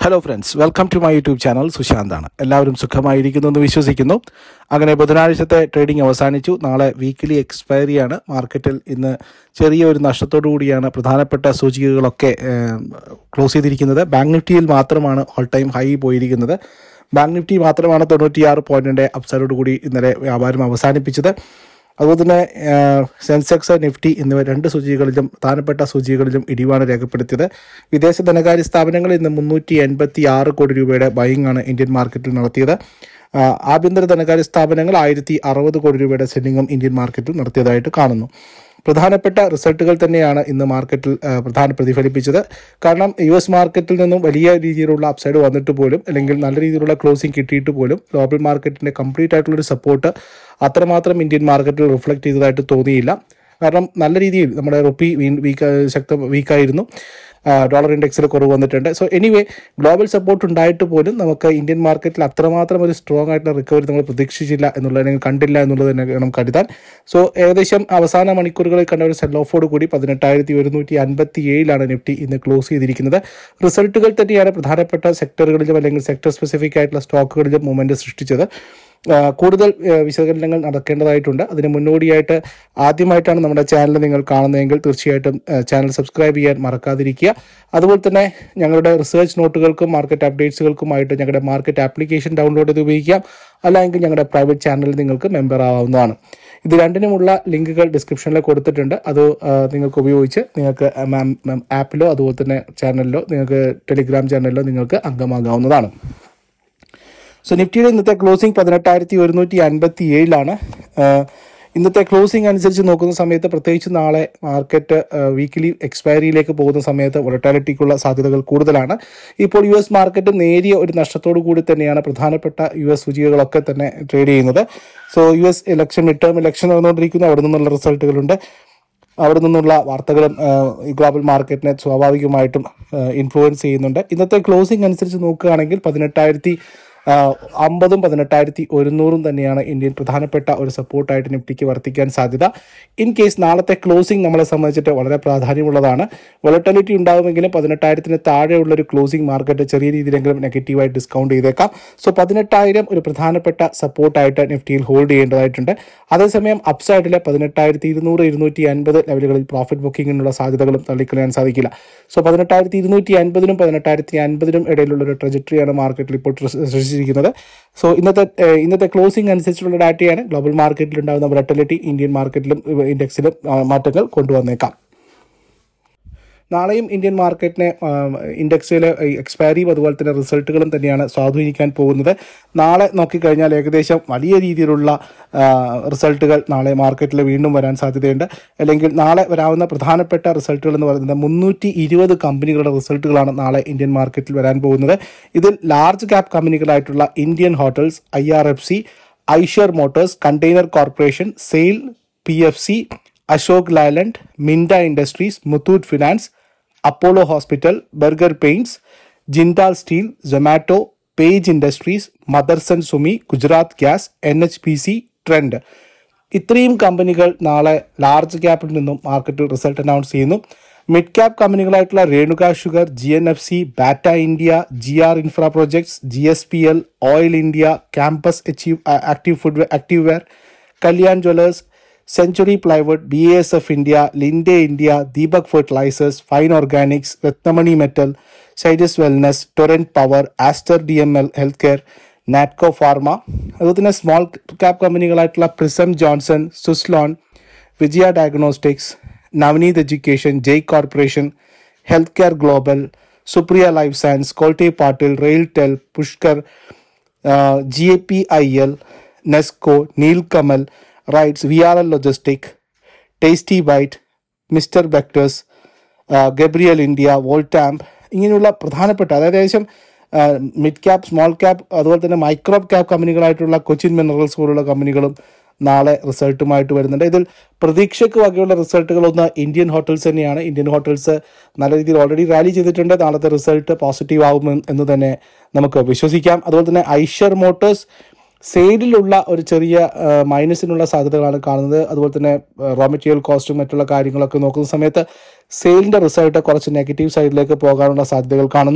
hello friends welcome to my YouTube channel സുശാന്താണ് എല്ലാവരും സുഖമായിരിക്കുന്നു എന്ന് വിശ്വസിക്കുന്നു അങ്ങനെ ബുധനാഴ്ചത്തെ ട്രേഡിംഗ് അവസാനിച്ചു നാളെ വീക്കിലി എക്സ്പയറിയാണ് മാർക്കറ്റിൽ ഇന്ന് ചെറിയ ഒരു നഷ്ടത്തോടു കൂടിയാണ് പ്രധാനപ്പെട്ട സൂചികകളൊക്കെ ക്ലോസ് ചെയ്തിരിക്കുന്നത് ബാങ്ക് നിഫ്റ്റിയിൽ മാത്രമാണ് ഓൾ ടൈം ഹൈ പോയിരിക്കുന്നത് ബാങ്ക് നിഫ്റ്റി മാത്രമാണ് തൊണ്ണൂറ്റിയാറ് പോയിന്റിന്റെ അപ്സൈഡോട് കൂടി ഇന്നലെ വ്യാപാരം അവസാനിപ്പിച്ചത് അതുപോലെ തന്നെ സെൻസെക്സ് നിഫ്റ്റി എന്നിവ രണ്ട് സൂചികകളിലും പ്രധാനപ്പെട്ട സൂചികകളിലും ഇടിവാണ് രേഖപ്പെടുത്തിയത് വിദേശ ധനകാര്യ സ്ഥാപനങ്ങൾ ഇന്ന് മുന്നൂറ്റി എൺപത്തി ആറ് കോടി രൂപയുടെ ബൈങ് ആണ് ഇന്ത്യൻ മാർക്കറ്റിൽ നടത്തിയത് ആ, ആഭ്യന്തര ധനകാര്യ സ്ഥാപനങ്ങൾ ആയിരത്തി അറുപത് കോടി രൂപയുടെ സെല്ലിങ്ങും ഇന്ത്യൻ മാർക്കറ്റിൽ നടത്തിയതായിട്ട് കാണുന്നു പ്രധാനപ്പെട്ട റിസൾട്ടുകൾ തന്നെയാണ് ഇന്ന് മാർക്കറ്റിൽ ആ, പ്രധാന പ്രതിഫലിപ്പിച്ചത് കാരണം യു എസ് മാർക്കറ്റിൽ നിന്നും വലിയ രീതിയിലുള്ള അപ്സൈഡ് വന്നിട്ട് പോലും അല്ലെങ്കിൽ നല്ല രീതിയിലുള്ള ക്ലോസിംഗ് കിട്ടിയിട്ട് പോലും ഗ്ലോബൽ മാർക്കറ്റിന്റെ കംപ്ലീറ്റ് ആയിട്ടുള്ള ഒരു സപ്പോർട്ട് അത്രമാത്രം ഇന്ത്യൻ മാർക്കറ്റിൽ റിഫ്ലക്ട് ചെയ്തതായിട്ട് തോന്നിയില്ല കാരണം നല്ല രീതിയിൽ നമ്മുടെ റുപ്പി വീക്ക് ശക്ത വീക്കായിരുന്നു ഡോളർ ഇൻഡെക്സിൽ കുറവ് വന്നിട്ടുണ്ട് സോ എനിവേ ഗ്ലോബൽ സപ്പോർട്ട് ഉണ്ടായിട്ട് പോലും നമുക്ക് ഇന്ത്യൻ മാർക്കറ്റിൽ അത്രമാത്രം ഒരു സ്ട്രോങ് ആയിട്ടുള്ള റിക്കവറി നമ്മൾ പ്രതീക്ഷിച്ചില്ല എന്നുള്ളത് അല്ലെങ്കിൽ കണ്ടില്ല എന്നുള്ളത് തന്നെ വേണം കരുതാൻ സോ ഏകദേശം അവസാന മണിക്കൂറുകളിൽ കണ്ട ഒരു സെൽ ഓഫോട് കൂടി പതിനെട്ടായിരത്തി ഒരുന്നൂറ്റി അൻപത്തി ഏഴിലാണ് നിഫ്റ്റി ഇന്ന് ക്ലോസ് ചെയ്തിരിക്കുന്നത് റിസൾട്ടുകൾ തന്നെയാണ് പ്രധാനപ്പെട്ട സെക്ടറുകളിലും അല്ലെങ്കിൽ സെക്ടർ സ്പെസിഫിക് ആയിട്ടുള്ള സ്റ്റോക്കുകളിലും മൂവ്മെന്റ് സൃഷ്ടിച്ചത് ആ, കൂടുതൽ ആ, വിശകലനങ്ങൾ നടക്കേണ്ടതായിട്ടുണ്ട് അതിന് മുന്നോടിയായിട്ട് ആദ്യമായിട്ടാണ് നമ്മുടെ ചാനൽ നിങ്ങൾ കാണുന്നതെങ്കിൽ തീർച്ചയായിട്ടും ആ, ചാനൽ സബ്സ്ക്രൈബ് ചെയ്യാൻ മറക്കാതിരിക്കുക അതുപോലെ തന്നെ ഞങ്ങളുടെ റിസർച്ച് നോട്ടുകൾക്കും മാർക്കറ്റ് അപ്ഡേറ്റ്സുകൾക്കുമായിട്ട് ഞങ്ങളുടെ മാർക്കറ്റ് ആപ്ലിക്കേഷൻ ഡൗൺലോഡ് ചെയ്ത് ഉപയോഗിക്കാം അല്ലെങ്കിൽ ഞങ്ങളുടെ പ്രൈവറ്റ് ചാനലിൽ നിങ്ങൾക്ക് മെമ്പർ ആവാവുന്നതാണ് ഇത് രണ്ടിനുമുള്ള ലിങ്കുകൾ ഡിസ്ക്രിപ്ഷനിൽ കൊടുത്തിട്ടുണ്ട് അത് ആ, നിങ്ങൾക്ക് ഉപയോഗിച്ച് നിങ്ങൾക്ക് ആപ്പിലോ അതുപോലെ തന്നെ ചാനലിലോ നിങ്ങൾക്ക് ടെലിഗ്രാം ചാനലിലോ നിങ്ങൾക്ക് അംഗമാകാവുന്നതാണ് സോ നിഫ്റ്റിയുടെ ഇന്നത്തെ ക്ലോസിംഗ് പതിനെട്ടായിരത്തി ഒരുന്നൂറ്റി അൻപത്തി ഏഴിലാണ് ഇന്നത്തെ ക്ലോസിംഗ് അനുസരിച്ച് നോക്കുന്ന സമയത്ത് പ്രത്യേകിച്ച് നാളെ മാർക്കറ്റ് വീക്കിലി എക്സ്പയറിയിലേക്ക് പോകുന്ന സമയത്ത് വൊളറ്റാലിറ്റിക്കുള്ള സാധ്യതകൾ കൂടുതലാണ് ഇപ്പോൾ യു എസ് മാർക്കറ്റ് നേരിയ ഒരു നഷ്ടത്തോടു കൂടി തന്നെയാണ് പ്രധാനപ്പെട്ട യു എസ് സൂചികകളൊക്കെ തന്നെ ട്രേഡ് ചെയ്യുന്നത് so U S election mid term election നടന്നുകൊണ്ടിരിക്കുന്നു അവിടെ നിന്നുള്ള റിസൾട്ടുകളുണ്ട് അവിടെ നിന്നുള്ള വാർത്തകളും ആ, ഈ ഗ്ലോബൽ മാർക്കറ്റിനെ സ്വാഭാവികമായിട്ടും ഇൻഫ്ലുവൻസ് ചെയ്യുന്നുണ്ട് ഇന്നത്തെ ക്ലോസിംഗ് അനുസരിച്ച് നോക്കുകയാണെങ്കിൽ പതിനെട്ടായിരത്തി അമ്പതും പതിനെട്ടായിരത്തി ഒരുന്നൂറും തന്നെയാണ് ഇന്ത്യൻ പ്രധാനപ്പെട്ട ഒരു സപ്പോർട്ടായിട്ട് നിഫ്റ്റിക്ക് വർത്തിക്കാൻ സാധ്യത ഇൻ കേസ് നാളത്തെ ക്ലോസിംഗ് നമ്മളെ സംബന്ധിച്ചിട്ട് വളരെ പ്രാധാന്യമുള്ളതാണ് വൊളറ്റാലിറ്റി ഉണ്ടാകുമെങ്കിലും പതിനെട്ടായിരത്തിന് താഴെയുള്ള ഒരു ക്ലോസിംഗ് മാർക്കറ്റ് ചെറിയ രീതിയിലെങ്കിലും നെഗറ്റീവായി ഡിസ്കൗണ്ട് ചെയ്തേക്കാം സോ പതിനെട്ടായിരം ഒരു പ്രധാനപ്പെട്ട സപ്പോർട്ടായിട്ട് നിഫ്റ്റിയിൽ ഹോൾഡ് ചെയ്യേണ്ടതായിട്ടുണ്ട് അതേസമയം അപ്സൈഡിലെ പതിനെട്ടായിരത്തി ഇരുന്നൂറ് ഇരുന്നൂറ്റി അൻപത് ലെവലുകളിൽ പ്രോഫിറ്റ് ബുക്കിങ്ങിനുള്ള സാധ്യതകളും തള്ളിക്കളയാൻ സാധിക്കില്ല സോ പതിനെട്ടായിരത്തി ഇരുന്നൂറ്റി അൻപതിനും പതിനെട്ടായിരത്തി അൻപതിനും ഇടയിലുള്ള ഒരു ട്രജക്ടറിയാണ് മാർക്കറ്റിൽ ഇപ്പോൾ ട്ര- സൃഷ്ടിച്ചിരിക്കുന്നത് സോ ഇന്നത്തെ ഏഹ്, ഇന്നത്തെ ക്ലോസിംഗ് അനുസരിച്ചുള്ള ഡാറ്റയാണ് ഗ്ലോബൽ മാർക്കറ്റിൽ ഉണ്ടാകുന്ന വൊളറ്റിലിറ്റി ഇന്ത്യൻ മാർക്കറ്റിലും ഇൻഡെക്സിലും ആ, മാറ്റങ്ങൾ കൊണ്ടുവന്നേക്കാം നാളെയും ഇന്ത്യൻ മാർക്കറ്റിനെ ഇൻഡെക്സിലെ എക്സ്പയറിയും അതുപോലെ തന്നെ റിസൾട്ടുകളും തന്നെയാണ് സ്വാധീനിക്കാൻ പോകുന്നത് നാളെ നോക്കിക്കഴിഞ്ഞാൽ ഏകദേശം വലിയ രീതിയിലുള്ള ആ, റിസൾട്ടുകൾ നാളെ മാർക്കറ്റിൽ വീണ്ടും വരാൻ സാധ്യതയുണ്ട് അല്ലെങ്കിൽ നാളെ വരാവുന്ന പ്രധാനപ്പെട്ട റിസൾട്ടുകൾ എന്ന് പറയുന്നത് മുന്നൂറ്റി ഇരുപത് കമ്പനികളുടെ റിസൾട്ടുകളാണ് നാളെ ഇന്ത്യൻ മാർക്കറ്റിൽ വരാൻ പോകുന്നത് ഇതിൽ ലാർജ് ക്യാപ് കമ്പനികളായിട്ടുള്ള Indian hotels I R F C Eicher motors container corporation SAIL P F C Ashok Leyland Minda industries Muthoot finance Apollo hospital Berger paints Jindal steel Zomato Page industries Motherson Sumi Gujarat gas N H P C Trent ഇത്രയും കമ്പനികൾ നാളെ large ക്യാപ്പിൽ നിന്നും മാർക്കറ്റിൽ result announce ചെയ്യുന്നു mid cap കമ്പനികളായിട്ടുള്ള Renuka sugar G N F C Bata India G R infra projects G S P L oil India campus achieve active food active wear Kalyan jewellers century plywood B S F India Linde India Deepak fertilisers fine organics Ratnamani metal Zydus wellness Torrent power Aster D M L health care Natco pharma അതുപോലെ തന്നെ small cap കമ്പനികളായിട്ടുള്ള Prism Johnson Suzlon Vijaya diagnostics Navneet education Jai corporation health care global Supriya life science Kolte Patil RailTel Pushkar G A P I L നെസ്കോ നീൽകമൽ RITES V R L logistic tasty bite mister Bectors Gabriel India Voltamp ഇങ്ങനെയുള്ള പ്രധാനപ്പെട്ട അതായത് ഏകദേശം mid cap small cap അതുപോലെ തന്നെ micro cap കമ്പനികളായിട്ടുള്ള Cochin minerals പോലുള്ള കമ്പനികളും നാളെ റിസൾട്ടുമായിട്ട് വരുന്നുണ്ട് ഇതിൽ പ്രതീക്ഷയ്ക്ക് വകയുള്ള റിസൾട്ടുകളൊന്ന് ഇന്ത്യൻ ഹോട്ടൽസ് തന്നെയാണ് ഇന്ത്യൻ ഹോട്ടൽസ് നല്ല രീതിയിൽ ഓൾറെഡി റാലി ചെയ്തിട്ടുണ്ട് നാളത്തെ റിസൾട്ട് പോസിറ്റീവ് ആകും എന്ന് തന്നെ നമുക്ക് വിശ്വസിക്കാം അതുപോലെ തന്നെ ഐഷർ മോട്ടോഴ്സ് സെയിലിലുള്ള ഒരു ചെറിയ ആ, മൈനസിനുള്ള സാധ്യതകളാണ് കാണുന്നത് അതുപോലെ തന്നെ റോ മെറ്റീരിയൽ കോസ്റ്റും മറ്റുള്ള കാര്യങ്ങളൊക്കെ നോക്കുന്ന സമയത്ത് സെയിലിന്റെ റിസൾട്ട് കുറച്ച് നെഗറ്റീവ് സൈഡിലേക്ക് പോകാനുള്ള സാധ്യതകൾ കാണുന്നു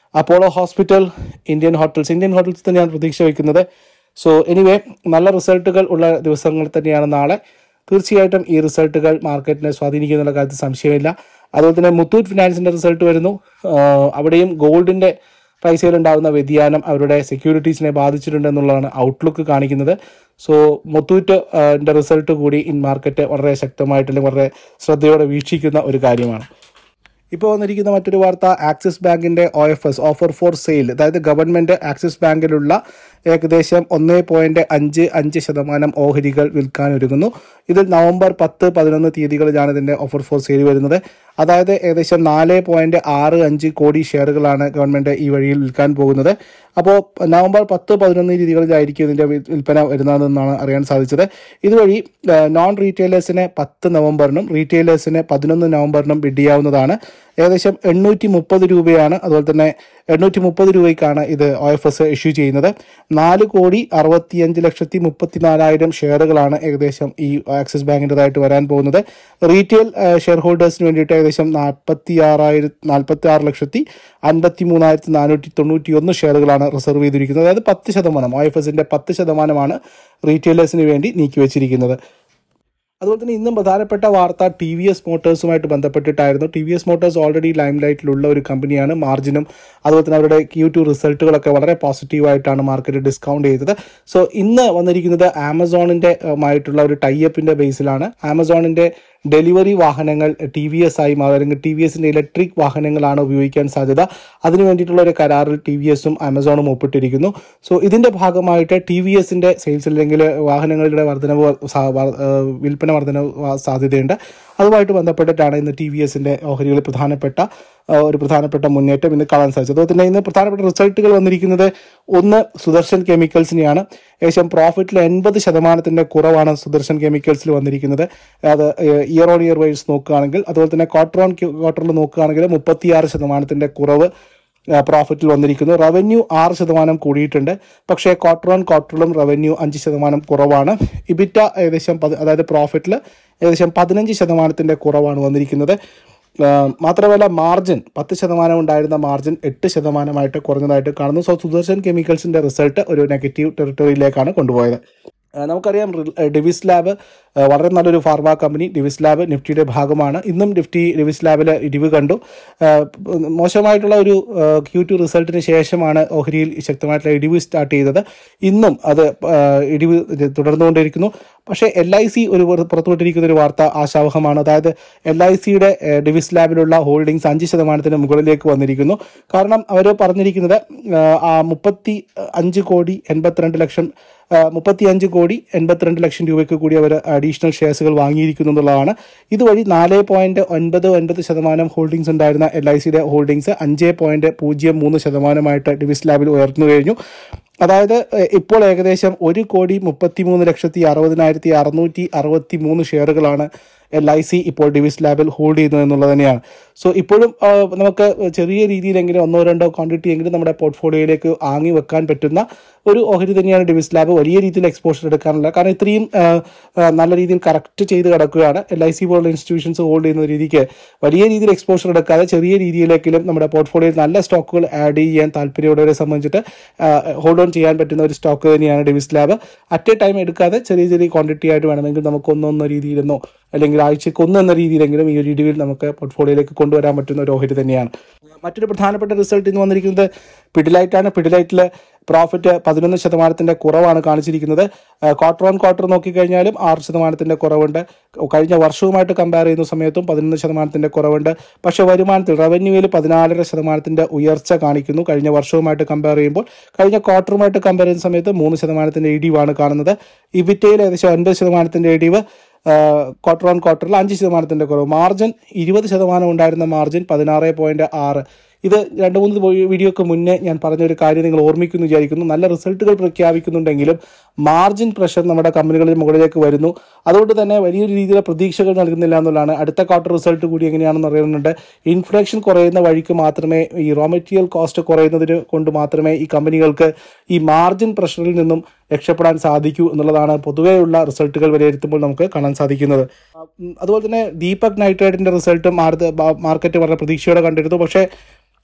Apollo hospital Indian hotels Indian hotels തന്നെയാണ് പ്രതീക്ഷ വയ്ക്കുന്നത് സോ എനിവേ നല്ല റിസൾട്ടുകൾ ഉള്ള ദിവസങ്ങൾ തന്നെയാണ് നാളെ തീർച്ചയായിട്ടും ഈ റിസൾട്ടുകൾ മാർക്കറ്റിനെ സ്വാധീനിക്കുന്നുള്ള കാര്യത്തിൽ സംശയമില്ല അതുപോലെ തന്നെ മുത്തൂറ്റ് ഫിനാൻസിന്റെ റിസൾട്ട് വരുന്നു ആഹ് അവിടെയും ഗോൾഡിന്റെ പ്രൈസിൽ ഉണ്ടാകുന്ന വ്യതിയാനം അവരുടെ സെക്യൂരിറ്റീസിനെ ബാധിച്ചിട്ടുണ്ട് എന്നുള്ളതാണ് ഔട്ട്ലുക്ക് കാണിക്കുന്നത് സോ മുത്തൂറ്റ് ന്റെ റിസൾട്ട് കൂടി ഇൻ മാർക്കറ്റ് വളരെ ശക്തമായിട്ട് അല്ലെങ്കിൽ വളരെ ശ്രദ്ധയോടെ വീക്ഷിക്കുന്ന ഒരു കാര്യമാണ് ഇപ്പോൾ വന്നിരിക്കുന്ന മറ്റൊരു വാർത്ത ആക്സിസ് ബാങ്കിന്റെ O F S offer for sale അതായത് ഗവൺമെന്റ് ആക്സിസ് ബാങ്കിലുള്ള ഏകദേശം ഒന്ന് പോയിന്റ് അഞ്ച് അഞ്ച് ശതമാനം ഓഹരികൾ വിൽക്കാൻ ഒരുങ്ങുന്നു ഇതിൽ നവംബർ പത്ത് പതിനൊന്ന് തീയതികളിലാണ് ഇതിന്റെ ഓഫർ ഫോർ സെയിൽ വരുന്നത് അതായത് ഏകദേശം നാല് പോയിന്റ് ആറ് അഞ്ച് കോടി ഷെയറുകളാണ് ഗവൺമെന്റ് ഈ വഴിയിൽ വിൽക്കാൻ പോകുന്നത് അപ്പോൾ നവംബർ പത്ത് പതിനൊന്ന് തീയതികളിലായിരിക്കും ഇതിന്റെ വി- വിൽപ്പന വരുന്നതെന്നാണ് അറിയാൻ സാധിച്ചത് ഇതുവഴി നോൺ റീറ്റെയിലേഴ്സിന് പത്ത് നവംബറിനും റീറ്റെയിലേഴ്സിന് പതിനൊന്ന് നവംബറിനും ബിഡ് ചെയ്യാവുന്നതാണ് ഏകദേശം എണ്ണൂറ്റി മുപ്പത് രൂപയാണ് അതുപോലെ തന്നെ എണ്ണൂറ്റി മുപ്പത് രൂപയ്ക്കാണ് ഇത് ഒ എഫ് എസ് ഇഷ്യൂ ചെയ്യുന്നത് നാല് കോടി അറുപത്തിയഞ്ച് ലക്ഷത്തി മുപ്പത്തിനാലായിരം ഷെയറുകളാണ് ഏകദേശം ഈ ആക്സിസ് ബാങ്കിൻ്റെതായിട്ട് വരാൻ പോകുന്നത് റീറ്റെയിൽ ഷെയർ ഹോൾഡേഴ്സിന് വേണ്ടിയിട്ട് ഏകദേശം നാൽപ്പത്തി ആറായിരത്തി നാൽപ്പത്തി ആറ് ലക്ഷത്തി അൻപത്തി മൂന്നായിരത്തി നാനൂറ്റി തൊണ്ണൂറ്റി ഒന്ന് ഷെയറുകളാണ് റിസർവ് ചെയ്തിരിക്കുന്നത് അതായത് പത്ത് ശതമാനം ഒ എഫ് എസിൻ്റെ പത്ത് ശതമാനമാണ് റീറ്റെയിലേഴ്സിന് വേണ്ടി നീക്കി വെച്ചിരിക്കുന്നത് അതുപോലെ തന്നെ ഇന്നും പ്രധാനപ്പെട്ട വാർത്ത ടി വി എസ് മോട്ടോഴ്സുമായിട്ട് ബന്ധപ്പെട്ടിട്ടായിരുന്നു T V S motors already lime ലൈറ്റിലുള്ള ഒരു കമ്പനിയാണ് മാർജിനും അതുപോലെ തന്നെ അവരുടെ ക്യൂ ടു റിസൾട്ടുകളൊക്കെ വളരെ പോസിറ്റീവായിട്ടാണ് മാർക്കറ്റ് ഡിസ്കൗണ്ട് ചെയ്തത് സോ ഇന്ന് വന്നിരിക്കുന്നത് ആമസോണിൻ്റെ ആയിട്ടുള്ള ഒരു ടൈഅപ്പിൻ്റെ ബേസിലാണ് ആമസോണിൻ്റെ ഡെലിവറി വാഹനങ്ങൾ ടി വി എസ് ആയി മാറും അല്ലെങ്കിൽ ടി വി എസിൻ്റെ ഇലക്ട്രിക് വാഹനങ്ങളാണ് ഉപയോഗിക്കാൻ സാധ്യത അതിനു വേണ്ടിയിട്ടുള്ള ഒരു കരാറിൽ ടി വി എസും ആമസോണും ഒപ്പിട്ടിരിക്കുന്നു സോ ഇതിന്റെ ഭാഗമായിട്ട് ടി വി എസിന്റെ സെയിൽസ് അല്ലെങ്കിൽ വാഹനങ്ങളുടെ വർധനവ് സാ- വ- ഏഹ് വിൽപ്പന വർധനവ് വ- സാധ്യതയുണ്ട് അതുമായിട്ട് ബന്ധപ്പെട്ടിട്ടാണ് ഇന്ന് ടി വി എസിന്റെ ഓഹരികളിൽ പ്രധാനപ്പെട്ട ഏഹ് ഒരു പ്രധാനപ്പെട്ട മുന്നേറ്റം ഇന്ന് കാണാൻ സാധിച്ചത് അതുപോലെ തന്നെ ഇന്ന് പ്രധാനപ്പെട്ട റിസൾട്ടുകൾ വന്നിരിക്കുന്നത് ഒന്ന് സുദർശൻ കെമിക്കൽസിനെയാണ് ഏകദേശം പ്രോഫിറ്റിൽ എൺപത് ശതമാനത്തിന്റെ കുറവാണ് സുദർശൻ കെമിക്കൽസിൽ വന്നിരിക്കുന്നത് അത് ഇയർ ഓൺ ഇയർ വൈസ് നോക്കുകയാണെങ്കിൽ അതുപോലെ തന്നെ ക്വാർട്ടർ ഓൺ ക്വാർട്ടറിൽ നോക്കുകയാണെങ്കിൽ മുപ്പത്തിയാറ് ശതമാനത്തിന്റെ കുറവ് പ്രോഫിറ്റിൽ വന്നിരിക്കുന്നു റവന്യൂ ആറ് ശതമാനം കൂടിയിട്ടുണ്ട് പക്ഷേ ക്വാർട്ടർ ഓൺ ക്വാർട്ടറിലും റവന്യൂ അഞ്ച് ശതമാനം കുറവാണ് ഇബിറ്റ ഏകദേശം പതി- അതായത് പ്രോഫിറ്റിൽ ഏകദേശം പതിനഞ്ച് ശതമാനത്തിൻ്റെ കുറവാണ് വന്നിരിക്കുന്നത് ആ, മാത്രമല്ല മാർജിൻ പത്ത് ശതമാനം ഉണ്ടായിരുന്ന മാർജിൻ എട്ട് ശതമാനമായിട്ട് കുറഞ്ഞതായിട്ട് കാണുന്നു സോ സുദർശൻ കെമിക്കൽസിൻ്റെ റിസൾട്ട് ഒരു നെഗറ്റീവ് ടെറിട്ടറിയിലേക്കാണ് കൊണ്ടുപോയത് ആ, നമുക്കറിയാം റി- ഏഹ് ഡിവിസ് ലാബ് ഏഹ് വളരെ നല്ലൊരു ഫാർമ കമ്പനി ഡിവിസ് ലാബ് നിഫ്റ്റിയുടെ ഭാഗമാണ് ഇന്നും നിഫ്റ്റി ഡിവിസ് ലാബിൽ ഇടിവ് കണ്ടു ഏഹ് മോശമായിട്ടുള്ള ഒരു ക്യൂ ടു റിസൾട്ടിന് ശേഷമാണ് ഓഹരിയിൽ ശക്തമായിട്ടുള്ള ഇടിവ് സ്റ്റാർട്ട് ചെയ്തത് ഇന്നും അത് ഏഹ് ഇടിവ് ഇത് തുടർന്നുകൊണ്ടിരിക്കുന്നു പക്ഷേ എൽ ഐ സി ഒരു പുറ- പുറത്തുവിട്ടിരിക്കുന്ന ഒരു വാർത്ത ആശാവഹമാണ് അതായത് എൽ ഐ സിയുടെ ഡിവിസ് ലാബിലുള്ള ഹോൾഡിങ്സ് അഞ്ച് ശതമാനത്തിന് മുകളിലേക്ക് വന്നിരിക്കുന്നു കാരണം അവർ പറഞ്ഞിരിക്കുന്നത് ഏഹ് ആ മുപ്പത്തി അഞ്ച് കോടി എൺപത്തിരണ്ട് ലക്ഷം മുപ്പത്തി അഞ്ച് കോടി എൺപത്തിരണ്ട് ലക്ഷം രൂപയ്ക്ക് കൂടി അവർ അഡീഷണൽ ഷെയർസുകൾ വാങ്ങിയിരിക്കുന്നു എന്നുള്ളതാണ് ഇതുവഴി നാല് പോയിന്റ് ഒൻപത് ഒൻപത് ശതമാനം ഹോൾഡിംഗ്സ് ഉണ്ടായിരുന്ന എൽ ഐ സിയുടെ ഹോൾഡിംഗ്സ് അഞ്ച് പോയിന്റ് പൂജ്യം മൂന്ന് ശതമാനമായിട്ട് ഡിവിസ് ലാബിൽ ഉയർന്നു കഴിഞ്ഞു അതായത് ഏഹ്, ഇപ്പോൾ ഏകദേശം ഒരു കോടി മുപ്പത്തി മൂന്ന് ലക്ഷത്തി അറുപതിനായിരത്തി അറുന്നൂറ്റി അറുപത്തി മൂന്ന് ഷെയറുകളാണ് എൽ ഐ സി ഇപ്പോൾ ഡിവിസ് ലാബിൽ ഹോൾഡ് ചെയ്യുന്നത് എന്നുള്ളത് തന്നെയാണ് സോ ഇപ്പോഴും ആ, നമുക്ക് ചെറിയ രീതിയിലെങ്കിലും ഒന്നോ രണ്ടോ ക്വാണ്ടിറ്റി എങ്കിലും നമ്മുടെ പോർട്ട്ഫോളിയോയിലേക്ക് ആങ്ങി വെക്കാൻ പറ്റുന്ന ഒരു ഓഹരി തന്നെയാണ് ഡിവിസ് ലാബ് വലിയ രീതിയിൽ എക്സ്പോഷർ എടുക്കാനുള്ള കാരണം ഇത്രയും ആ, ആ, നല്ല രീതിയിൽ കറക്റ്റ് ചെയ്ത് കിടക്കുകയാണ് എൽ ഐ സി പോലുള്ള ഇൻസ്റ്റിറ്റ്യൂഷൻസ് ഹോൾഡ് ചെയ്യുന്ന രീതിക്ക് വലിയ രീതിയിൽ എക്സ്പോഷർ എടുക്കാതെ ചെറിയ രീതിയിലെങ്കിലും നമ്മുടെ പോർട്ട്ഫോളിയോയിൽ നല്ല സ്റ്റോക്കുകൾ ആഡ് ചെയ്യാൻ താല്പര്യമുള്ളവരെ സംബന്ധിച്ചിട്ട് ഹോൾഡ് ഓൺ ചെയ്യാൻ പറ്റുന്ന ഒരു സ്റ്റോക്ക് തന്നെയാണ് Divi's lab at a time എടുക്കാതെ ചെറിയ ചെറിയ ക്വാണ്ടിറ്റി ആയിട്ട് വേണമെങ്കിൽ നമുക്ക് ഒന്നൊന്നോ രീതിയിലെന്നോ അല്ലെങ്കിൽ ആഴ്ചയ്ക്ക് ഒന്ന് എന്ന രീതിയിലെങ്കിലും ഈ ഒരു ഇടിവിൽ നമുക്ക് പോർട്ട്ഫോളിയോയിലേക്ക് കൊണ്ടുവരാൻ പറ്റുന്ന ഒരു ഓഹരി തന്നെയാണ് മറ്റൊരു പ്രധാനപ്പെട്ട റിസൾട്ട് ഇന്ന് വന്നിരിക്കുന്നത് പിഡിലൈറ്റാണ് പിഡിലൈറ്റിൽ പ്രോഫിറ്റ് പതിനൊന്ന് ശതമാനത്തിന്റെ കുറവാണ് കാണിച്ചിരിക്കുന്നത് ക്വാർട്ടർ ഓൺ ക്വാർട്ടർ നോക്കിക്കഴിഞ്ഞാലും ആറ് ശതമാനത്തിന്റെ കുറവുണ്ട് കഴിഞ്ഞ വർഷവുമായിട്ട് കമ്പയർ ചെയ്യുന്ന സമയത്തും പതിനൊന്ന് ശതമാനത്തിന്റെ കുറവുണ്ട് പക്ഷേ വരുമാനത്തിൽ റവന്യൂവിൽ പതിനാലര ശതമാനത്തിന്റെ ഉയർച്ച കാണിക്കുന്നു കഴിഞ്ഞ വർഷവുമായിട്ട് കമ്പയർ ചെയ്യുമ്പോൾ കഴിഞ്ഞ ക്വാർട്ടറുമായിട്ട് കമ്പയർ ചെയ്യുന്ന സമയത്ത് മൂന്ന് ശതമാനത്തിന്റെ ഇടിവാണ് കാണുന്നത് ഇബിറ്റയിൽ ഏകദേശം ഒൻപത് ശതമാനത്തിന്റെ ഇടിവ് ക്വാർട്ടർ ഓൺ ക്വാർട്ടറിൽ അഞ്ച് ശതമാനത്തിന്റെ കുറവ് മാർജിൻ ഇരുപത് ശതമാനം ഉണ്ടായിരുന്ന മാർജിൻ പതിനാറ് പോയിന്റ് ആറ് ഇത് രണ്ട് മൂന്ന് വി- വീഡിയോക്ക് മുന്നേ ഞാൻ പറഞ്ഞ ഒരു കാര്യം നിങ്ങൾ ഓർമ്മിക്കുന്നു വിചാരിക്കുന്നു നല്ല റിസൾട്ടുകൾ പ്രഖ്യാപിക്കുന്നുണ്ടെങ്കിലും മാർജിൻ പ്രഷർ നമ്മുടെ കമ്പനികളിൽ മുകളിലേക്ക് വരുന്നു അതുകൊണ്ട് തന്നെ വലിയൊരു രീതിയിലുള്ള പ്രതീക്ഷകൾ നൽകുന്നില്ല എന്നുള്ളതാണ് അടുത്ത ക്വാർട്ടർ റിസൾട്ട് കൂടി എങ്ങനെയാണെന്ന് അറിയുന്നുണ്ട് ഇൻഫ്ലേഷൻ കുറയുന്ന വഴിക്ക് മാത്രമേ ഈ റോ മെറ്റീരിയൽ കോസ്റ്റ് കുറയുന്നതിന് കൊണ്ട് മാത്രമേ ഈ കമ്പനികൾക്ക് ഈ മാർജിൻ പ്രഷറിൽ നിന്നും രക്ഷപ്പെടാൻ സാധിക്കൂ എന്നുള്ളതാണ് പൊതുവെയുള്ള റിസൾട്ടുകൾ വിലയിരുത്തുമ്പോൾ നമുക്ക് കാണാൻ സാധിക്കുന്നത് ഉം, അതുപോലെ തന്നെ ദീപക് നൈട്രേറ്റിന്റെ റിസൾട്ടും മാർക്കറ്റ് വളരെ പ്രതീക്ഷയോടെ കണ്ടിരുന്നു പക്ഷേ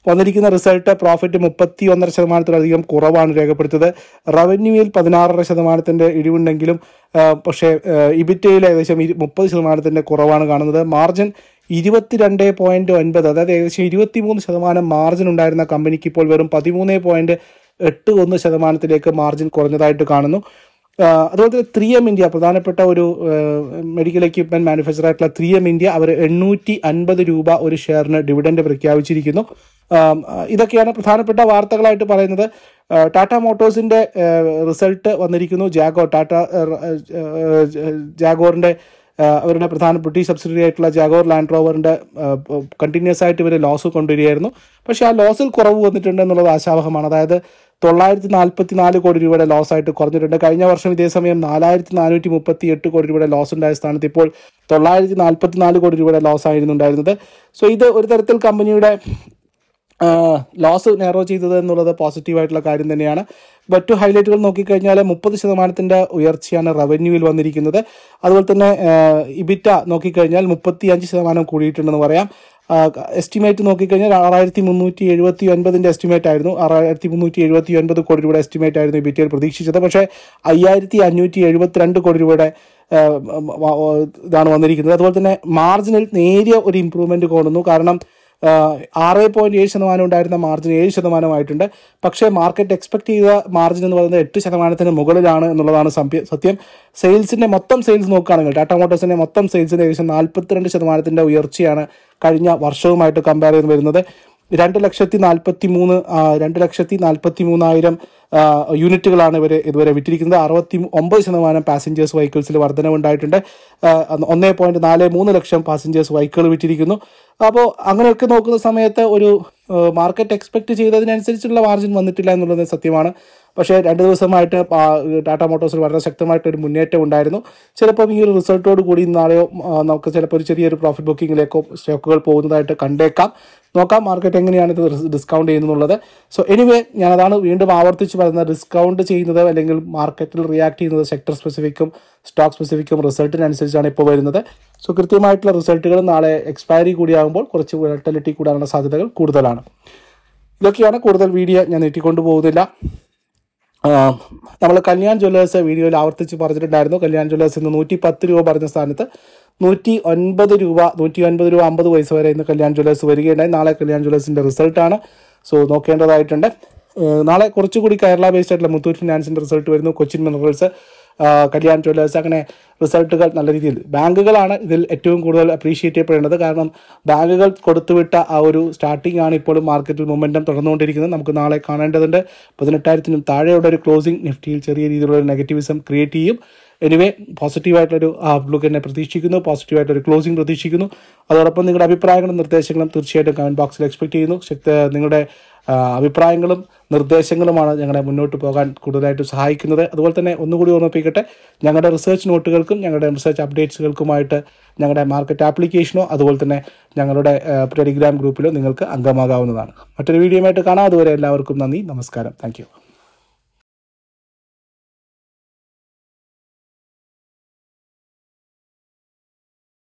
വന്നിരിക്കുന്ന റിസൾട്ട് പ്രോഫിറ്റ് മുപ്പത്തി ഒന്നര ശതമാനത്തിലധികം കുറവാണ് രേഖപ്പെടുത്തിയത് റവന്യൂവിൽ പതിനാറര ശതമാനത്തിന്റെ ഇടിവുണ്ടെങ്കിലും ആ, പക്ഷേ ഇബിറ്റയിൽ ഏകദേശം ഇരു- മുപ്പത് ശതമാനത്തിന്റെ കുറവാണ് കാണുന്നത് മാർജിൻ ഇരുപത്തിരണ്ട് പോയിന്റ് ഒൻപത് അതായത് ഏകദേശം ഇരുപത്തിമൂന്ന് ശതമാനം മാർജിൻ ഉണ്ടായിരുന്ന കമ്പനിക്ക് ഇപ്പോൾ വെറും പതിമൂന്ന് പോയിന്റ് എട്ട് ഒന്ന് ശതമാനത്തിലേക്ക് മാർജിൻ കുറഞ്ഞതായിട്ട് കാണുന്നു ആ, അതുപോലെ തന്നെ ത്രീ എം ഇന്ത്യ പ്രധാനപ്പെട്ട ഒരു മെഡിക്കൽ എക്യുപ്മെന്റ് മാനുഫാക്ചർ ആയിട്ടുള്ള ത്രീ എം ഇന്ത്യ അവർ എണ്ണൂറ്റി അൻപത് രൂപ ഒരു ഷെയറിന് ഡിവിഡൻഡ് പ്രഖ്യാപിച്ചിരിക്കുന്നു ആം, ആ, ഇതൊക്കെയാണ് പ്രധാനപ്പെട്ട വാർത്തകളായിട്ട് പറയുന്നത് ആ, ടാറ്റ മോട്ടോഴ്സിന്റെ റിസൾട്ട് വന്നിരിക്കുന്നു ജാഗോ ടാറ്റ ജാഗോറിന്റെ ആ, അവരുടെ പ്രധാന ബ്രിട്ടീഷ് സബ്സിഡറി ആയിട്ടുള്ള ജാഗോർ ലാൻഡ് റോവറിന്റെ കണ്ടിന്യൂസ് ആയിട്ട് ഇവർ ലോസ് കൊണ്ടുവരികയായിരുന്നു പക്ഷേ ആ ലോസിൽ കുറവ് വന്നിട്ടുണ്ട് എന്നുള്ളത് ആശാവഹമാണ് അതായത് തൊള്ളായിരത്തി നാൽപ്പത്തി നാല് കോടി രൂപയുടെ ലോസ് ആയിട്ട് കുറഞ്ഞിട്ടുണ്ട് കഴിഞ്ഞ വർഷം ഇതേ സമയം നാലായിരത്തി നാനൂറ്റി മുപ്പത്തി എട്ട് കോടി രൂപയുടെ ലോസ് ഉണ്ടായ സ്ഥാനത്ത് ഇപ്പോൾ തൊള്ളായിരത്തി നാൽപ്പത്തി നാല് കോടി രൂപയുടെ ലോസ് ആയിരുന്നു ഉണ്ടായിരുന്നത് സോ ഇത് ഒരു തരത്തിൽ കമ്പനിയുടെ ലോസ് നെറോ ചെയ്തത് എന്നുള്ളത് പോസിറ്റീവായിട്ടുള്ള കാര്യം തന്നെയാണ് മറ്റു ഹൈലൈറ്റുകൾ നോക്കിക്കഴിഞ്ഞാൽ മുപ്പത് ശതമാനത്തിൻ്റെ ഉയർച്ചയാണ് റവന്യൂവിൽ വന്നിരിക്കുന്നത് അതുപോലെ തന്നെ ഇബിറ്റ നോക്കിക്കഴിഞ്ഞാൽ മുപ്പത്തി അഞ്ച് ശതമാനം കൂടിയിട്ടുണ്ടെന്ന് പറയാം എസ്റ്റിമേറ്റ് നോക്കിക്കഴിഞ്ഞാൽ ആറായിരത്തി മുന്നൂറ്റി എഴുപത്തി ഒൻപതിൻ്റെ എസ്റ്റിമേറ്റ് ആയിരുന്നു ആറായിരത്തി മുന്നൂറ്റി എഴുപത്തി ഒൻപത് കോടി രൂപയുടെ എസ്റ്റിമേറ്റ് ആയിരുന്നു ഇബിറ്റയിൽ പ്രതീക്ഷിച്ചത് പക്ഷേ അയ്യായിരത്തി അഞ്ഞൂറ്റി എഴുപത്തിരണ്ട് കോടി രൂപയുടെ ആ, വ- വ- ഇതാണ് വന്നിരിക്കുന്നത് അതുപോലെ തന്നെ മാർജിനിൽ നേരിയ ഒരു ഇമ്പ്രൂവ്മെന്റ് കാണുന്നു കാരണം ആറ് പോയിന്റ് ഏഴ് ശതമാനം ഉണ്ടായിരുന്ന മാർജിൻ ഏഴ് ശതമാനമായിട്ടുണ്ട് പക്ഷേ മാർക്കറ്റ് എക്സ്പെക്ട് ചെയ്ത മാർജിൻ എന്ന് പറയുന്നത് എട്ട് ശതമാനത്തിന് മുകളിലാണ് എന്നുള്ളതാണ് സംപ്യ- സത്യം സെയിൽസിന്റെ മൊത്തം സെയിൽസ് നോക്കുകയാണെങ്കിൽ ടാറ്റ മോട്ടോഴ്സിന്റെ മൊത്തം സെയിൽസിന് ഏകദേശം നാൽപ്പത്തിരണ്ട് ശതമാനത്തിന്റെ ഉയർച്ചയാണ് കഴിഞ്ഞ വർഷവുമായിട്ട് കമ്പയർ ചെയ്ത് വരുന്നത് രണ്ട് ലക്ഷത്തി നാൽപ്പത്തി മൂന്ന് ആ, രണ്ട് ലക്ഷത്തി നാൽപ്പത്തി മൂന്നായിരം ആ, യൂണിറ്റുകളാണ് ഇവർ ഇതുവരെ വിറ്റിരിക്കുന്നത് അറുപത്തി ഒമ്പത് ശതമാനം പാസഞ്ചേഴ്സ് വെഹിക്കിൾസിൽ വർധനവുണ്ടായിട്ടുണ്ട് ആ, ഒന്നേ പോയിന്റ് നാല് മൂന്ന് ലക്ഷം പാസഞ്ചേഴ്സ് വെഹിക്കിൾ വിറ്റിരിക്കുന്നു അപ്പോൾ അങ്ങനെയൊക്കെ നോക്കുന്ന സമയത്ത് ഒരു മാർക്കറ്റ് എക്സ്പെക്ട് ചെയ്തതിനനുസരിച്ചുള്ള മാർജിൻ വന്നിട്ടില്ല എന്നുള്ളത് സത്യമാണ് പക്ഷേ രണ്ട് ദിവസമായിട്ട് പാ- ടാറ്റ മോട്ടോഴ്സിൽ വളരെ ശക്തമായിട്ട് ഒരു മുന്നേറ്റം ഉണ്ടായിരുന്നു ചിലപ്പോൾ ഈ ഒരു റിസൾട്ടോട് കൂടി നാളെയോ ആ, നമുക്ക് ചിലപ്പോൾ ഒരു ചെറിയൊരു പ്രോഫിറ്റ് ബുക്കിങ്ങിലേക്കോ സ്റ്റോക്കുകൾ പോകുന്നതായിട്ട് കണ്ടേക്കാം നോക്കാം മാർക്കറ്റ് എങ്ങനെയാണ് ഇത് ഡിസ്കൗണ്ട് ചെയ്യുന്നുള്ളത് സോ എനിവേ ഞാനതാണ് വീണ്ടും ആവർത്തിച്ച് പറയുന്നത് ഡിസ്കൗണ്ട് ചെയ്യുന്നത് അല്ലെങ്കിൽ മാർക്കറ്റിൽ റിയാക്ട് ചെയ്യുന്നത് സെക്ടർ സ്പെസിഫിക്കും സ്റ്റോക്ക് സ്പെസിഫിക്കും റിസൾട്ടിനനുസരിച്ചാണ് ഇപ്പോൾ വരുന്നത് സോ കൃത്യമായിട്ടുള്ള റിസൾട്ടുകൾ നാളെ എക്സ്പയറി കൂടിയാകുമ്പോൾ കുറച്ച് വോളട്ടിലിറ്റി കൂടാനുള്ള സാധ്യതകൾ കൂടുതലാണ് ഇതൊക്കെയാണ് കൂടുതൽ വീഡിയോ ഞാൻ നീട്ടിക്കൊണ്ടു പോകുന്നില്ല നമ്മൾ കല്യാൺ ജ്വല്ലേഴ്സ് വീഡിയോയിൽ ആവർത്തിച്ച് പറഞ്ഞിട്ടുണ്ടായിരുന്നു കല്യാൺ ജ്വല്ലേഴ്സ് ഇന്ന് നൂറ്റി പത്ത് രൂപ പറഞ്ഞ സ്ഥാനത്ത് നൂറ്റി ഒൻപത് രൂപ നൂറ്റി ഒൻപത് രൂപ അമ്പത് പൈസ വരെ ഇന്ന് കല്യാൺ ജ്വല്ലേഴ്സ് വരികയുണ്ടായി നാളെ കല്യാൺ ജ്വല്ലേഴ്സിന്റെ റിസൾട്ടാണ് സോ നോക്കേണ്ടതായിട്ടുണ്ട് ഏഹ് നാളെ കുറച്ചുകൂടി കേരള ബേസ്ഡ് ആയിട്ടുള്ള മുത്തൂറ്റ് ഫിനാൻസിന്റെ റിസൾട്ട് വരുന്നു കൊച്ചിൻ മിനറൽസ് കല്യാൺ ജ്വല്ലേഴ്സ് അങ്ങനെ റിസൾട്ടുകൾ നല്ല രീതിയിൽ ബാങ്കുകളാണ് ഇതിൽ ഏറ്റവും കൂടുതൽ അപ്രീഷിയേറ്റ് ചെയ്യപ്പെടേണ്ടത് കാരണം ബാങ്കുകൾ കൊടുത്തുവിട്ട ആ ഒരു സ്റ്റാർട്ടിംഗ് ആണ് ഇപ്പോഴും മാർക്കറ്റിൽ മൊമെന്റം തുടർന്നുകൊണ്ടിരിക്കുന്നത് നമുക്ക് നാളെ കാണേണ്ടതുണ്ട് പതിനെട്ടായിരത്തിനും താഴെയുള്ള ഒരു ക്ലോസിംഗ് നിഫ്റ്റിയിൽ ചെറിയ രീതിയിലുള്ള ഒരു നെഗറ്റിവിസം ക്രിയേറ്റ് ചെയ്യും എനിവേ പോസിറ്റീവായിട്ടൊരു ഔട്ട്ലുക്ക് തന്നെ പ്രതീക്ഷിക്കുന്നു പോസിറ്റീവായിട്ടൊരു ക്ലോസിംഗ് പ്രതീക്ഷിക്കുന്നു അതോടൊപ്പം നിങ്ങളുടെ അഭിപ്രായങ്ങളും നിർദ്ദേശങ്ങളും തീർച്ചയായിട്ടും കമന്റ് ബോക്സിൽ എക്സ്പെക്ട് ചെയ്യുന്നു ശക്ത നിങ്ങളുടെ ആ, അഭിപ്രായങ്ങളും നിർദ്ദേശങ്ങളുമാണ് ഞങ്ങളെ മുന്നോട്ട് പോകാൻ കൂടുതലായിട്ട് സഹായിക്കുന്നത് അതുപോലെ തന്നെ ഒന്നുകൂടി ഓർമ്മിപ്പിക്കട്ടെ ഞങ്ങളുടെ റിസർച്ച് നോട്ടുകൾക്കും ഞങ്ങളുടെ റിസർച്ച് അപ്ഡേറ്റ്സുകൾക്കുമായിട്ട് ഞങ്ങളുടെ മാർക്കറ്റ് ആപ്ലിക്കേഷനോ അതുപോലെ തന്നെ ഞങ്ങളുടെ ആ, ടെലിഗ്രാം ഗ്രൂപ്പിലോ നിങ്ങൾക്ക് അംഗമാകാവുന്നതാണ് മറ്റൊരു വീഡിയോയുമായിട്ട് കാണാം അതുവരെ എല്ലാവർക്കും നന്ദി നമസ്കാരം താങ്ക്